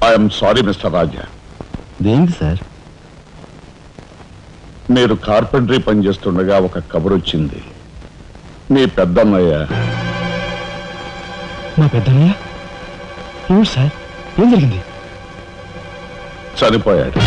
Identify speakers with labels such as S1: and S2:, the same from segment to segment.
S1: I'm sorry mister రాజా
S2: దేనికి sir
S1: మీరు carpentry పనిచేస్తుండగా ఒక కబురు వచ్చింది మీ పెద్దన్నయ్య
S2: మా పెద్దన్నయ్య ఏమిటి సార్ ఏం జరిగింది
S1: చనిపోయాడు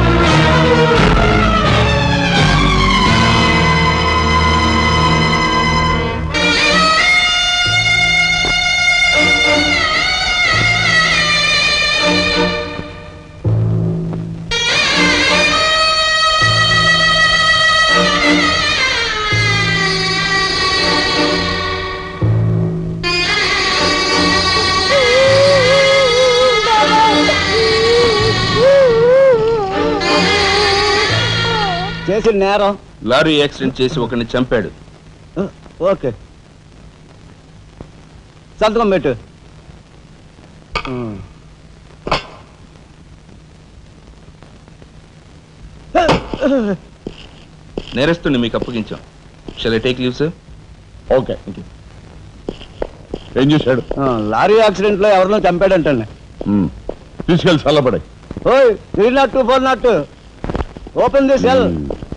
S3: చేసిన నేరం
S4: లారీ యాక్సిడెంట్ చేసి ఒకరిని చంపాడు
S3: ఓకే సంతకం పెట్టు
S4: నేరస్తుని మీకు అప్పగించాం shall take leave sir
S1: okay ఏం చేశాడు
S3: ఆ, లారీ యాక్సిడెంట్ లో ఎవరినో చంపాడంటండి
S1: మ్మ్. తీసుకెళ్ళి చల్లబడాయి
S3: ఓయ్ three nought two four nought open the cell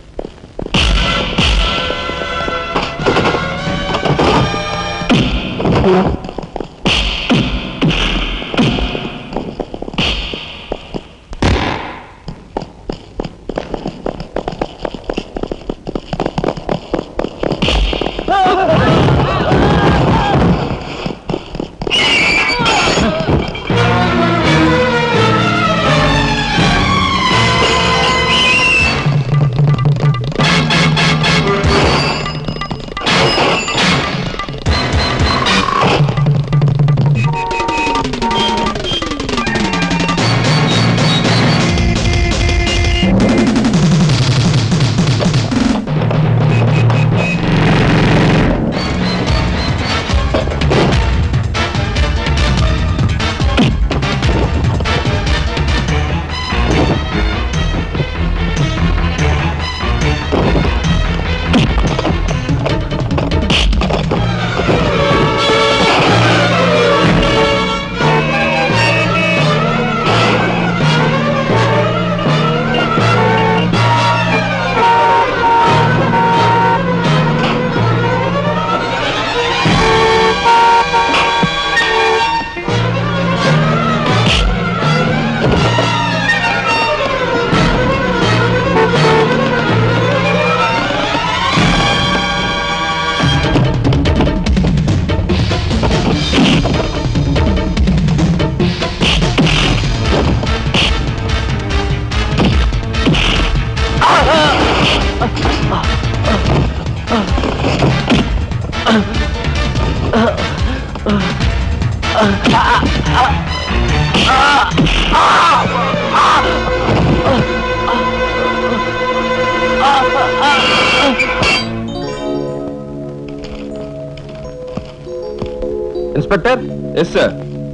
S5: inspector
S4: yes sir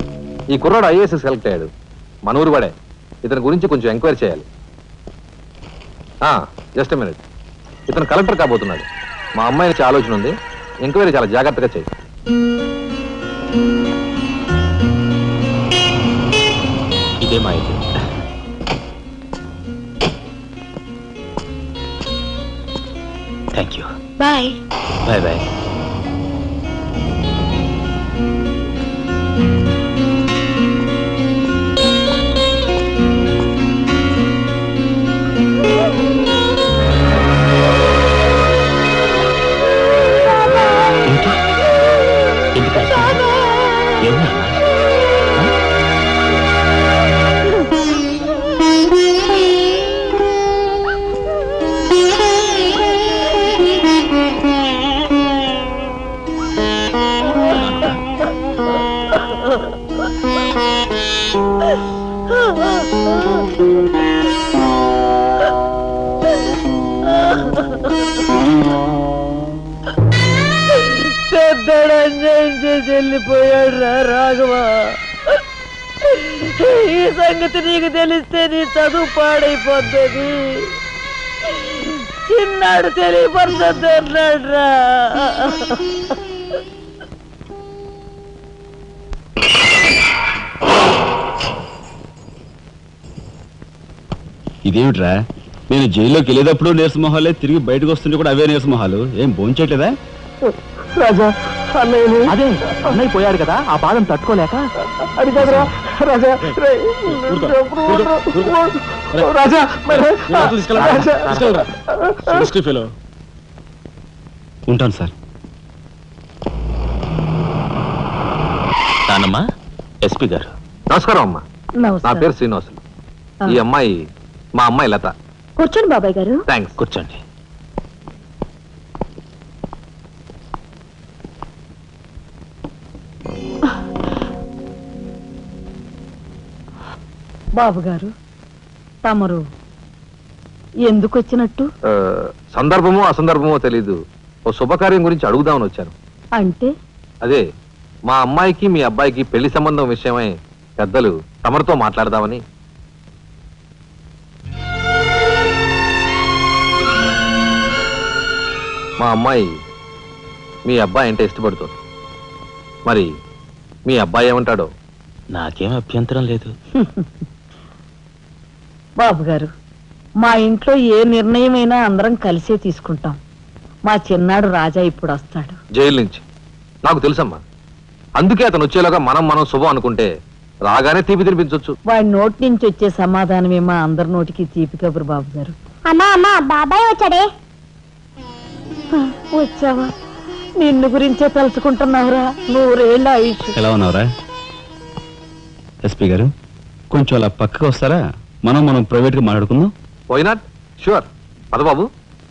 S5: ఈ కుర్రాడు ఐఏఎస్ సెలెక్ట్ అయ్యాడు మన ఊరు వాడే ఇతని గురించి కొంచెం ఎంక్వైరీ చేయాలి జస్ట్ మినిట్ ఇతను కలెక్టర్ కాబోతున్నాడు మా అమ్మాయి నుంచి ఆలోచన ఉంది ఎంక్వైరీ చాలా జాగ్రత్తగా చేయి
S4: ఇదే మా అయితే
S2: thank you
S6: bye
S2: bye bye
S3: పెద్దడు అన్యాయం చేసి వెళ్ళిపోయాడు రా రాఘవ ఈ సంగతి నీకు తెలిస్తే నీ చదువు పాడైపోతుంది చిన్నాడు తెలియపడుతుంది అన్నాడు రా
S2: ఇదేమిట్రా నేను జైల్లోకి వెళ్ళేటప్పుడు నీరసమొహాలే తిరిగి బయటకు వస్తుంటే కూడా అవే నీరసమొహాలు ఏం భోంచేయట్లేదా
S3: రాజా అన్నయ్యని
S5: అదే అన్నయ్య పోయాడు కదా ఆ బాధను తట్టుకోలేక
S3: అది కాదురా రాజా రేయ్, ఎప్పుడు వదరు? రాజా మరి రాజా.
S2: ఉంటాను సార్
S4: నానమ్మా ఎస్పీ గారు
S5: నమస్కారం అమ్మా నా
S3: నమస్కారం.
S5: పేరు శ్రీనివాసులు ఈ అమ్మాయి మా అమ్మాయి లత
S6: కూర్చోండి బాబాయ్ గారు
S5: థ్యాంక్స్
S4: కూర్చోండి
S3: బాబు గారు తమరు ఎందుకు వచ్చినట్టు
S5: ఆ, సందర్భమో అసందర్భమో తెలీదు ఓ శుభకార్యం గురించి అడుగుదామని వచ్చాను
S3: అంటే
S5: అదే మా అమ్మాయికి మీ అబ్బాయికి పెళ్లి సంబంధం విషయమై పెద్దలు తమరితో మాట్లాడదామని మా అమ్మాయి మీ అబ్బాయి అంటే ఇష్టపడుతుంది మరి మీ అబ్బాయి ఏమంటాడో
S4: నాకేం అభ్యంతరం లేదు
S3: బాబు గారు మా ఇంట్లో ఏ నిర్ణయమైనా అందరం కలిసే తీసుకుంటాం మా చిన్నాడు రాజా ఇప్పుడు వస్తాడు
S5: జైలు నుంచి నాకు తెలుసమ్మా అందుకే అతను వచ్చేలాగా మనం మనం శుభం అనుకుంటే రాగానే తీపి తినిపించవచ్చు
S3: వాడి నోటి నుంచి వచ్చే సమాధానమే మా అందరి నోటికి తీపి కబురు బాబు గారు
S6: అమ్మా అమ్మా బాబాయ్ వచ్చాడే
S3: వచ్చావా నిన్ను గురించే తలుచుకుంటున్నావురా నూరేళ్ళ ఆయుష్
S2: ఎలా ఉన్నావురా ఎస్పీ గారు కొంచెం అలా పక్కకు వస్తారా మనం మనం ప్రైవేట్గా మాట్లాడుకుందాం
S5: పోయినాట్ షూర్ పదబాబు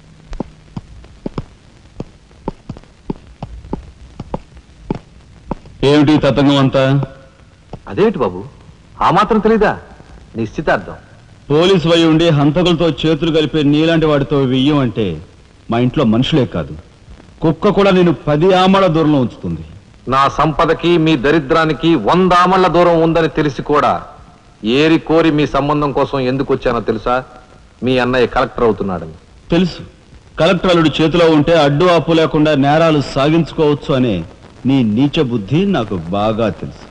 S2: ఏమిటి తతంగం అంతా
S5: అదేమిటి బాబు ఆ మాత్రం తెలీదా నిశ్చితార్థం
S2: పోలీసు వై ఉండి హంతకులతో చేతులు కలిపే నీలాంటి వాడితో వెయ్యం అంటే మా ఇంట్లో మనుషులే కాదు కుక్క కూడా నేను పది ఆమల దూరంలో ఉంచుతుంది
S5: నా సంపదకి మీ దరిద్రానికి వంద ఆమళ్ల దూరం ఉందని తెలిసి కూడా ఏరి కోరి మీ సంబంధం కోసం ఎందుకు వచ్చానో తెలుసా మీ అన్నయ్య కలెక్టర్ అవుతున్నాడని
S2: తెలుసు కలెక్టర్ అల్లుడు చేతిలో ఉంటే అడ్డు ఆపు లేకుండా నేరాలు సాగించుకోవచ్చు అనే నీ నీచ బుద్ధి నాకు బాగా తెలుసు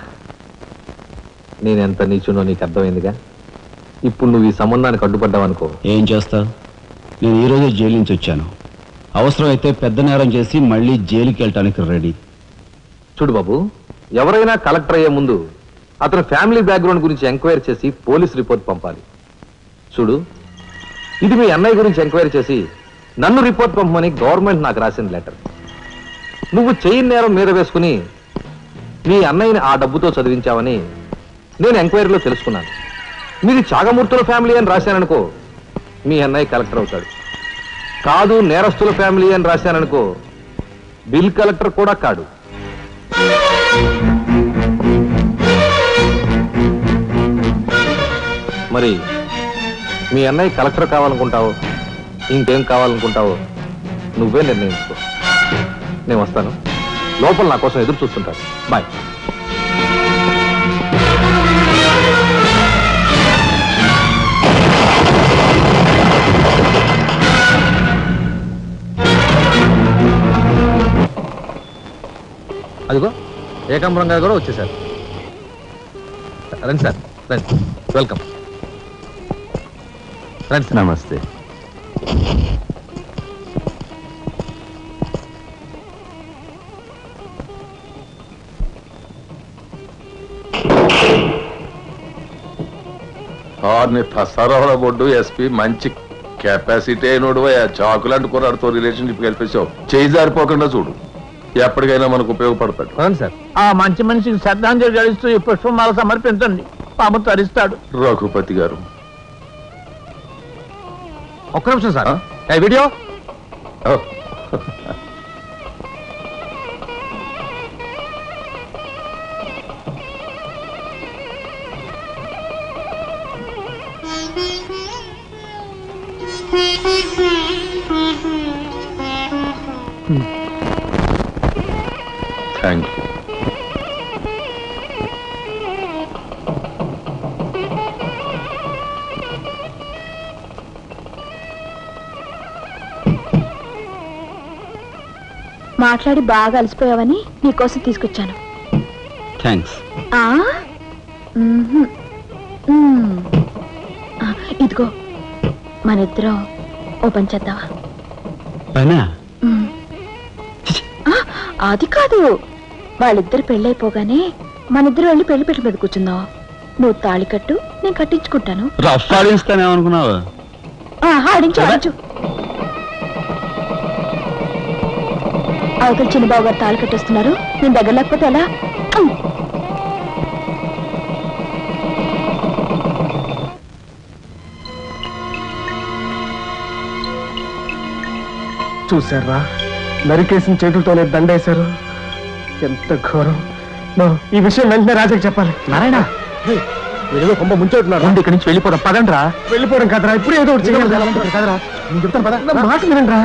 S5: నేనెంత నీచునో నీకు అర్థమైందిగా ఇప్పుడు నువ్వు ఈ సంబంధానికి అడ్డుపడ్డావనుకో
S2: ఏం చేస్తావు నేను ఈ రోజే జైలు నుంచి వచ్చాను అవసరమైతే పెద్ద నేరం చేసి మళ్ళీ జైలుకి వెళ్ళటానికి రెడీ
S5: చూడు బాబు ఎవరైనా కలెక్టర్ అయ్యే ముందు అతని ఫ్యామిలీ బ్యాక్గ్రౌండ్ గురించి ఎంక్వైరీ చేసి పోలీస్ రిపోర్ట్ పంపాలి చూడు ఇది మీ అన్నయ్య గురించి ఎంక్వైరీ చేసి నన్ను రిపోర్ట్ పంపమని గవర్నమెంట్ నాకు రాసిన లెటర్ నువ్వు చెయ్యి నేరం మీద వేసుకుని మీ అన్నయ్యని ఆ డబ్బుతో చదివించావని నేను ఎంక్వైరీలో తెలుసుకున్నాను మీది చాగమూర్తుల ఫ్యామిలీ అని రాశాననుకో మీ అన్నయ్య కలెక్టర్ అవుతాడు కాదు నేరస్తుల ఫ్యామిలీ అని రాశాననుకో బిల్ కలెక్టర్ కూడా కాడు మరి మీ అన్నయ్య కలెక్టర్ కావాలనుకుంటావో ఇంకేం కావాలనుకుంటావో నువ్వే నిర్ణయించుకో నేను వస్తాను లోపల నా కోసం ఎదురు చూస్తుంటాను బాయ్ అదిగో ఏకాంబరం గారు కూడా వచ్చేసారు రండి సార్ రండి వెల్కమ్ రండి సార్
S1: నమస్తే ఆర్ని తసారాల బొడ్డు ఎస్పీ మంచి కెపాసిటీ అయినోడు చాకులు అంటుకున్నాడుతో రిలేషన్షిప్ కలిపేసావు చేయి జారిపోకుండా చూడు ఎప్పటికైనా మనకు ఉపయోగపడతాడు
S5: రండి సార్
S7: ఆ మంచి మనిషికి శ్రద్ధాంజలి గడిస్తూ ఈ పుష్పమాల సమర్పించండి పాము తరిస్తాడు
S1: రఘుపతి గారు
S5: ఒక్క నిమిషం సార్
S1: ఆ?
S5: ఏ వీడియో
S1: ఓ, థ్యాంక్ యూ
S6: మాట్లాడి బాగా అలసిపోయావని నీకోసం తీసుకొచ్చాను
S2: థ్యాంక్స్
S6: ఆ మ్మ్హ్. మ్మ్. ఆ, ఇదిగో మన ఇద్దరం ఓ పని చేద్దామా
S2: పైనా
S6: ఉమ్. ఆ, అది కాదు వాళ్ళిద్దరు పెళ్ళైపోగానే మనిద్దరు వెళ్ళి పెళ్లి పెట్టి మీద కూర్చుందాం నువ్వు తాళి కట్టు నేను కట్టించుకుంటాను
S2: రఫ్ ఆడిస్తానేమనుకున్నావు
S6: ఆ, ఆడించు ఆడించు అవతల చిన్నబాబు గారు తాళి కట్టేస్తున్నారు నేను దగ్గర లేకపోతే ఎలా ఉమ్.
S8: చూసారా నరికేసిన చేతులతోనే దండేశారు ఎంత ఘోరం నో, ఈ విషయం వెంటనే రాజాకి చెప్పాలి నారాయణ ఏదో కొంప ముంచెట్టున్నారు ఇక్కడి నుంచి వెళ్ళిపోదాం పదండ్రా వెళ్ళిపోవడం కదరా ఇప్పుడు ఏదో ఒకటి చేయాలి కదరా నేను చెప్తాను పద నా మాట వినండిరా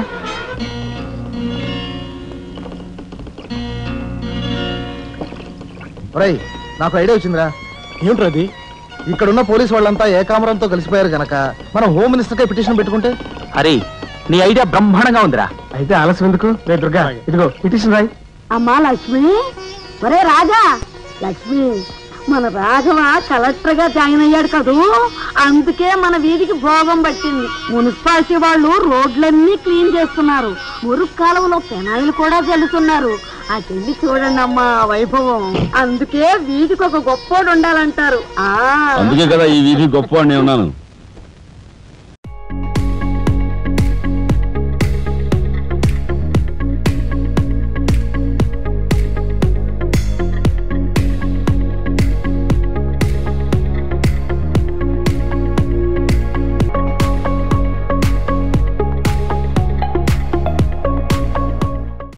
S9: ఒరేయ్ నాకు ఐడియా వచ్చిందిరా
S8: ఏమిట్రా అది
S9: ఇక్కడున్న పోలీస్ వాళ్ళంతా ఏకామరంతో కలిసిపోయారు గనక మనం హోమ్ మినిస్టర్ పిటిషన్ పెట్టుకుంటే
S7: అరే నీ ఐడియా బ్రహ్మాండంగా ఉందిరా
S8: అయితే ఆలస్యం ఎందుకు రే దుర్గా ఇదిగో పిటిషన్ రాయి
S3: అమ్మా లక్ష్మి ఒరే రాజా లక్ష్మి మన రాఘవ కలెక్టర్ గా జాయిన్ అయ్యాడు కదూ అందుకే మన వీధికి భోగం పట్టింది మున్సిపాలిటీ వాళ్ళు రోడ్లన్నీ క్లీన్ చేస్తున్నారు మురుగు కాలువలో పెనాయిలు కూడా చల్లుతున్నారు అటెళ్ళి చూడండి అమ్మా ఆ వైభవం అందుకే వీధికి ఒక గొప్పోడు ఉండాలంటారు ఆ
S2: అందుకే కదా ఈ వీధి గొప్ప ఉన్నాను